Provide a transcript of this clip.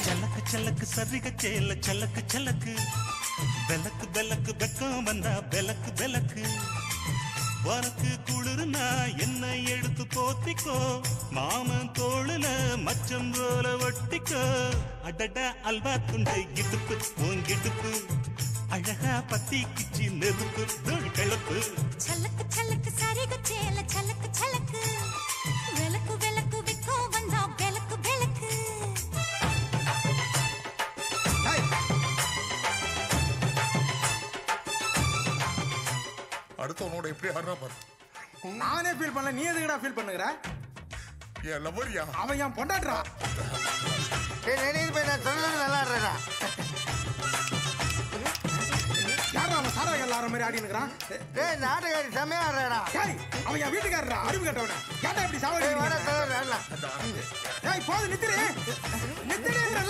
சலக்கு சலக்கு சரிக சேல சலக்கு சலக்கு விளக்கு விளக்கு வெக்கம் வந்தா விளக்கு விளக்கு உனக்கு குளிர்னா என்ன எடுத்து போத்திக்கோ மாமன் தோளுல மச்சம் போல ஒட்டிக்கோ அடட அல்வா துண்டை இடுப்பு உன் இடுப்பு அழகா பத்தி கிச்சி நெருப்பு தூள் கிளப்பு சலக்கு சலக்கு சரிக சேல சலக்கு சலக்கு விளக்கு விளக்கு விக்கோ வந்தா விளக்கு விளக்கு அடுத்தவனோட எப்படி ஆடுறா பாரு நானே ஃபீல் பண்ணல நீ எதுக்குடா ஃபீல் பண்ணுகிற என் லவ்வரியா அவன் என் பொண்டாட்டுறா ஏய் நெடியில் போய் நான் சொன்னது நல்லா இருடா யாரா அவன் சாராக ஆடுற மாதிரி ஆடி இருக்கிறான் டேய் நாட்டுக்காரி செம்மையா ஆடுறா டேய் அவன் என் வீட்டுக்காரரா அறிவு கட்டவன ஏன்டா இப்படி சாவடி டேய் வர தலைவர் ஆடலாம் ஏய் போது நித்துரு நித்துரு